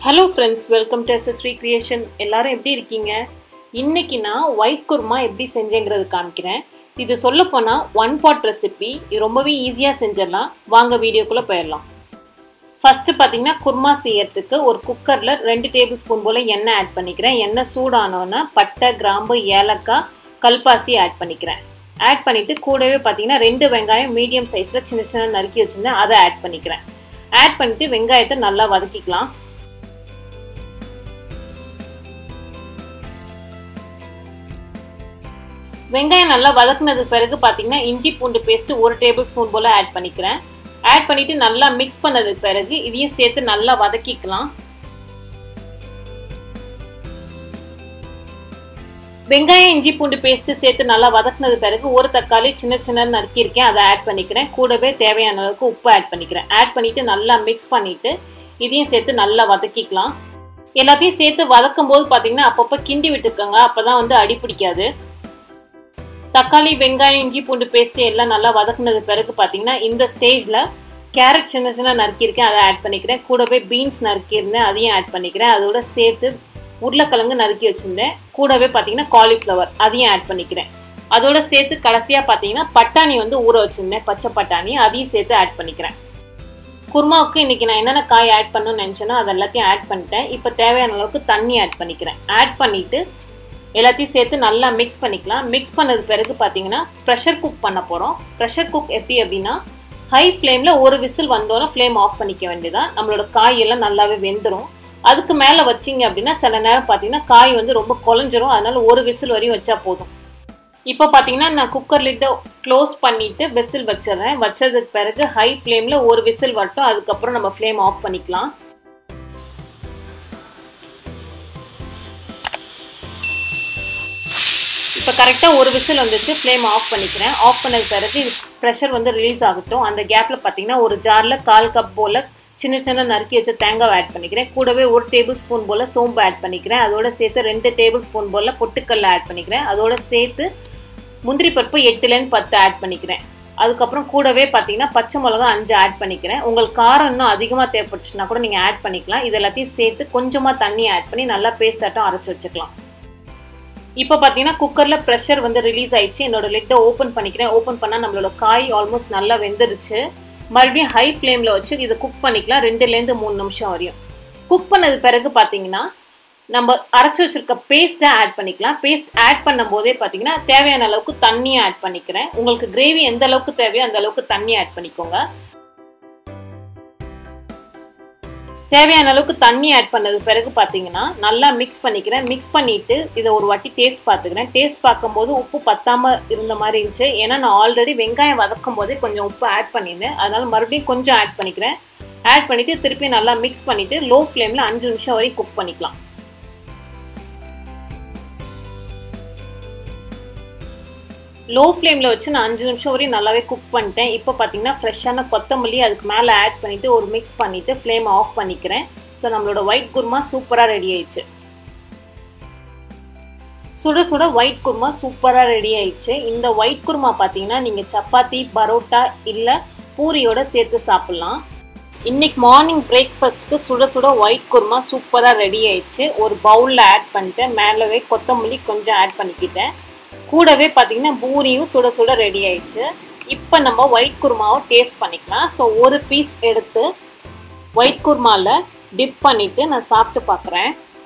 hello friends welcome to எஸ்எஸ்ரீ creation எல்லாரும் எப்படி இருக்கீங்க இன்னைக்கு நான் ஒயிட் குருமா எப்படி செஞ்சேங்கிறது காமிக்கிறேன் இது சொல்ல போனால் ஒன் பாட் ரெசிபி இது ரொம்பவே ஈஸியாக செஞ்சிடலாம் வாங்க வீடியோக்குள்ளே போயிடலாம் ஃபஸ்ட்டு பார்த்தீங்கன்னா குருமா செய்யறதுக்கு ஒரு குக்கரில் ரெண்டு டேபிள் ஸ்பூன் போல் எண்ணெய் ஆட் பண்ணிக்கிறேன் எண்ணெய் சூடானோன்னா பட்டை கிராம்பு ஏலக்காய் கல்பாசி ஆட் பண்ணிக்கிறேன் ஆட் பண்ணிவிட்டு கூடவே பார்த்தீங்கன்னா ரெண்டு வெங்காயம் மீடியம் சைஸில் சின்ன சின்ன நறுக்கி வச்சுருந்தேன் அதை ஆட் பண்ணிக்கிறேன் ஆட் பண்ணிவிட்டு வெங்காயத்தை நல்லா வதக்கிக்கலாம் வெங்காயம் நல்லா வதக்குனதுக்கு பிறகு பார்த்தீங்கன்னா இஞ்சி பூண்டு பேஸ்ட்டு ஒரு டேபிள் ஸ்பூன் போல் ஆட் பண்ணிக்கிறேன் ஆட் பண்ணிவிட்டு நல்லா மிக்ஸ் பண்ணதுக்கு பிறகு இதையும் சேர்த்து நல்லா வதக்கிக்கலாம் வெங்காயம் இஞ்சி பூண்டு பேஸ்ட்டு சேர்த்து நல்லா வதக்குனது பிறகு ஒரு தக்காளி சின்ன சின்ன நறுக்கியிருக்கேன் அதை ஆட் பண்ணிக்கிறேன் கூடவே தேவையான அளவுக்கு உப்பு ஆட் பண்ணிக்கிறேன் ஆட் பண்ணிவிட்டு நல்லா மிக்ஸ் பண்ணிவிட்டு இதையும் சேர்த்து நல்லா வதக்கிக்கலாம் எல்லாத்தையும் சேர்த்து வதக்கும் போது பார்த்தீங்கன்னா அப்பப்போ கிண்டி விட்டுக்கோங்க அப்போ தான் வந்து அடி பிடிக்காது தக்காளி வெங்காயம் இஞ்சி பூண்டு பேஸ்ட்டு எல்லாம் நல்லா வதக்குனது பிறகு பார்த்தீங்கன்னா இந்த ஸ்டேஜில் கேரட் சின்ன சின்ன நறுக்கியிருக்கேன் அதை ஆட் பண்ணிக்கிறேன் கூடவே பீன்ஸ் நறுக்கியிருந்தேன் அதையும் ஆட் பண்ணிக்கிறேன் அதோட சேர்த்து உருளைக்கிழங்கு நறுக்கி வச்சுருந்தேன் கூடவே பார்த்தீங்கன்னா காலிஃப்ளவர் அதையும் ஆட் பண்ணிக்கிறேன் அதோட சேர்த்து கடைசியாக பார்த்தீங்கன்னா பட்டாணி வந்து ஊற வச்சுருந்தேன் பச்சை பட்டாணி அதையும் சேர்த்து ஆட் பண்ணிக்கிறேன் குருமாவுக்கு இன்றைக்கி நான் என்னென்ன காய் ஆட் பண்ணணும்னு நினச்சேனோ அது எல்லாத்தையும் ஆட் பண்ணிட்டேன் இப்போ தேவையான அளவுக்கு தண்ணி ஆட் பண்ணிக்கிறேன் ஆட் பண்ணிவிட்டு எல்லாத்தையும் சேர்த்து நல்லா மிக்ஸ் பண்ணிக்கலாம் மிக்ஸ் பண்ணது பிறகு பார்த்தீங்கன்னா ப்ரெஷர் குக் பண்ண போகிறோம் ப்ரெஷர் குக் எப்படி அப்படின்னா ஹை ஃப்ளேமில் ஒரு விசில் வந்தோன்னா ஃப்ளேம் ஆஃப் பண்ணிக்க வேண்டியதான் நம்மளோட காய் எல்லாம் நல்லாவே வெந்துடும் அதுக்கு மேலே வச்சிங்க அப்படின்னா சில நேரம் பார்த்தீங்கன்னா காய் வந்து ரொம்ப குழஞ்சிரும் அதனால ஒரு விசில் வரையும் வச்சா போதும் இப்போ பார்த்தீங்கன்னா நான் குக்கர் லிட்டை க்ளோஸ் பண்ணிவிட்டு விசில் வச்சிடுறேன் வச்சதுக்கு பிறகு ஹை ஃப்ளேமில் ஒரு விசில் வரட்டும் அதுக்கப்புறம் நம்ம ஃப்ளேம் ஆஃப் பண்ணிக்கலாம் இப்போ கரெக்டாக ஒரு விசில் வந்துச்சு ஃப்ளேம் ஆஃப் பண்ணிக்கிறேன் ஆஃப் பண்ணது பிறகு இது ப்ரெஷர் வந்து ரிலீஸ் ஆகட்டும் அந்த கேப்பில் பார்த்தீங்கன்னா ஒரு ஜாரில் கால் கப் போல் சின்ன சின்ன நறுக்கி வச்ச தேங்காய் ஆட் பண்ணிக்கிறேன் கூடவே ஒரு டேபிள் ஸ்பூன் போல் சோம்பு ஆட் பண்ணிக்கிறேன் அதோட சேர்த்து ரெண்டு டேபிள் ஸ்பூன் போல் பொட்டுக்கல்ல ஆட் பண்ணிக்கிறேன் அதோட சேர்த்து முந்திரி பருப்பு எட்டுலேருந்து பத்து ஆட் பண்ணிக்கிறேன் அதுக்கப்புறம் கூடவே பார்த்தீங்கன்னா பச்சை மிளகா அஞ்சு ஆட் பண்ணிக்கிறேன் உங்களுக்கு காரம் இன்னும் அதிகமாக தேவைப்பட்டுச்சுன்னா கூட நீங்கள் ஆட் பண்ணிக்கலாம் இது எல்லாத்தையும் சேர்த்து கொஞ்சமாக தண்ணி ஆட் பண்ணி நல்லா பேஸ்ட் ஆட்டம் அரைச்சி வச்சுக்கலாம் இப்போ பார்த்தீங்கன்னா குக்கரில் ப்ரெஷர் வந்து ரிலீஸ் ஆயிடுச்சு என்னோட லிட்டை ஓப்பன் பண்ணிக்கிறேன் ஓப்பன் பண்ணால் நம்மளோட காய் ஆல்மோஸ்ட் நல்லா வெந்துருச்சு மறுபடியும் ஹை ஃப்ளேமில் வச்சு இதை குக் பண்ணிக்கலாம் ரெண்டுலேருந்து மூணு நிமிஷம் வரையும் குக் பண்ணது பிறகு பார்த்தீங்கன்னா நம்ம அரைச்சி வச்சிருக்க பேஸ்ட்டை ஆட் பண்ணிக்கலாம் பேஸ்ட் ஆட் பண்ணும் போதே பார்த்தீங்கன்னா தேவையான அளவுக்கு தண்ணியை ஆட் பண்ணிக்கிறேன் உங்களுக்கு கிரேவி எந்த அளவுக்கு தேவையோ அந்த அளவுக்கு தண்ணி ஆட் பண்ணிக்கோங்க தேவையான அளவுக்கு தண்ணி ஆட் பண்ணது பிறகு பார்த்தீங்கன்னா நல்லா மிக்ஸ் பண்ணிக்கிறேன் மிக்ஸ் பண்ணிவிட்டு இதை ஒரு வாட்டி டேஸ்ட் பார்த்துக்கிறேன் டேஸ்ட் பார்க்கும்போது உப்பு பத்தாமல் இருந்த மாதிரி இருந்துச்சு ஏன்னா நான் ஆல்ரெடி வெங்காயம் வதக்கும் போதே கொஞ்சம் உப்பு ஆட் பண்ணியிருந்தேன் அதனால் மறுபடியும் கொஞ்சம் ஆட் பண்ணிக்கிறேன் ஆட் பண்ணிவிட்டு திருப்பி நல்லா மிக்ஸ் பண்ணிவிட்டு லோ ஃப்ளேமில் அஞ்சு நிமிஷம் வரைக்கும் குக் பண்ணிக்கலாம் லோ ஃப்ளேமில் வச்சு நான் அஞ்சு நிமிஷம் வரையும் நல்லாவே குக் பண்ணிட்டேன் இப்போ பார்த்தீங்கன்னா ஃப்ரெஷ்ஷான கொத்தமல்லி அதுக்கு மேலே ஆட் பண்ணிவிட்டு ஒரு மிக்ஸ் பண்ணிவிட்டு ஃப்ளேம் ஆஃப் பண்ணிக்கிறேன் ஸோ நம்மளோட ஒயிட் குருமா சூப்பராக ரெடி ஆயிடுச்சு சுட சுட ஒயிட் குருமா சூப்பராக ரெடி ஆயிடுச்சு இந்த ஒயிட் குருமா பார்த்தீங்கன்னா நீங்கள் சப்பாத்தி பரோட்டா இல்லை பூரியோட சேர்த்து சாப்பிட்லாம் இன்னைக்கு மார்னிங் பிரேக்ஃபாஸ்ட்டுக்கு சுட சுட ஒயிட் குருமா சூப்பராக ரெடி ஆயிடுச்சு ஒரு பவுலில் ஆட் பண்ணிட்டேன் மேலவே கொத்தமல்லி கொஞ்சம் ஆட் பண்ணிக்கிட்டேன் கூடவே பார்த்தீங்கன்னா பூரியும் சுட சுட ரெடி ஆயிடுச்சு இப்போ நம்ம ஒயிட் குருமாவை டேஸ்ட் பண்ணிக்கலாம் ஸோ ஒரு பீஸ் எடுத்து ஒயிட் குருமாவில் டிப் பண்ணிவிட்டு நான் சாப்பிட்டு பார்க்குறேன்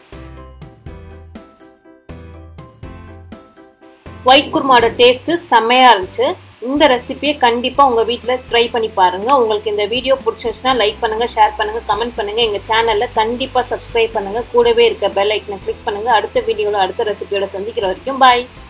ஒயிட் குருமாவோட டேஸ்ட்டு செம்மையாக இருந்துச்சு இந்த ரெசிபியை கண்டிப்பாக உங்கள் வீட்டில் ட்ரை பண்ணி பாருங்கள் உங்களுக்கு இந்த வீடியோ பிடிச்சிருச்சுன்னா லைக் பண்ணுங்கள் ஷேர் பண்ணுங்கள் கமெண்ட் பண்ணுங்கள் எங்கள் சேனலில் கண்டிப்பாக சப்ஸ்கிரைப் பண்ணுங்கள் கூடவே இருக்க பெல் ஐக்கனை கிளிக் பண்ணுங்கள் அடுத்த வீடியோவில் அடுத்த ரெசிபியோட சந்திக்கிற வரைக்கும் பாய்